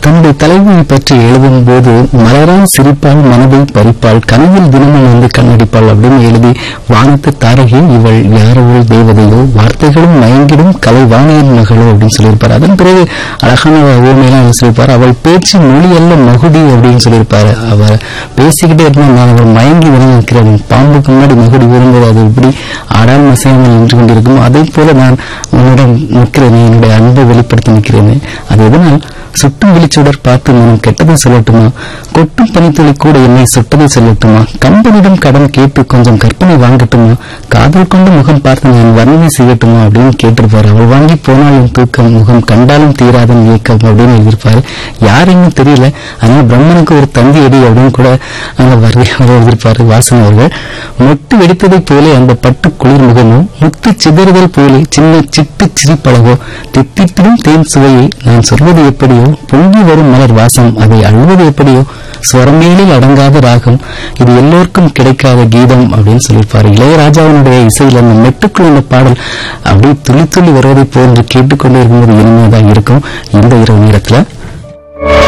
தன்னுடைய தலைவியை பற்றி எழுதும் போது மலரான் சிரிப்பால் மனதை பறிப்பாள் கனவில் தினமும் வந்து கண்ணடிப்பாள் அப்படின்னு எழுதி வானத்து தாரகி இவள் யாரவள் தேவதையோ வார்த்தைகளும் மயங்கிடும் கலைவாணியின் மகளோ அப்படின்னு சொல்லியிருப்பார் அதன் பிறகு அழகான ஓமையெல்லாம் என்ன சொல்லியிருப்பார் அவள் பேச்சு மொழி அல்ல மகுடி அப்படின்னு சொல்லியிருப்பாரு அவர் பேசிக்கிட்டே இருந்தால் நான் அவள் மயங்கி விளங்கி இருக்கிறேன் பாம்புக்கு முன்னாடி மகுடி வரும்போது அது எப்படி ஆடாமல் அசையாமல் நின்று கொண்டிருக்கும் அதே போல நான் உன்னிடம் நிற்கிறேன் என்னுடைய அன்பை வெளிப்படுத்தி நிற்கிறேன் அது எதனால் சுட்டும் வெளிச்சுடர் பார்த்து நான் கெட்டதை சொல்லட்டுமா கொட்டும் பனித்துளி கூட என்னை சுட்டதை சொல்லட்டுமா கம்பனிடம் கடன் கேட்டு கொஞ்சம் கற்பனை வாங்கட்டுமா காதல் கொண்டு முகம் பார்த்து நான் வர்ணனை செய்யட்டுமா அப்படின்னு கேட்டிருப்பாரு அவள் வாங்கி போனால் என் தூக்கம் முகம் கண்டாலும் தீராதன் இயக்கம் அப்படின்னு எழுதியிருப்பாரு யாருன்னு தெரியல ஆனால் பிரம்மனுக்கு ஒரு தந்தி அடி அப்படின்னு கூட அந்த வரி அவர் எழுதியிருப்பாரு வாசன் அவர்கள் மொட்டு வெடித்ததைப் போல அந்த பட்டு குளிர் முகமோ முத்து சிதறுதல் போலே சின்ன சிட்டு சிரிப்பழகோ தித்தித்திடும் தேன் சுவையை நான் சொல்வது எப்படியோ பொங்கி வரும் மலர் வாசம் அதை அழுவது எப்படியோ ஸ்வரமேலில் அடங்காத ராகம் இது எல்லோருக்கும் கிடைக்காத கீதம் அப்படின்னு சொல்லியிருப்பாரு இளையராஜாவினுடைய இசையில் அந்த மெட்டுக்குள் இந்த பாடல் அப்படியே துளி துளி வருவதை போன்று கேட்டுக்கொண்டே இருக்கும்போது இனிமையாக தான் இருக்கும் இந்த இரவு நேரத்துல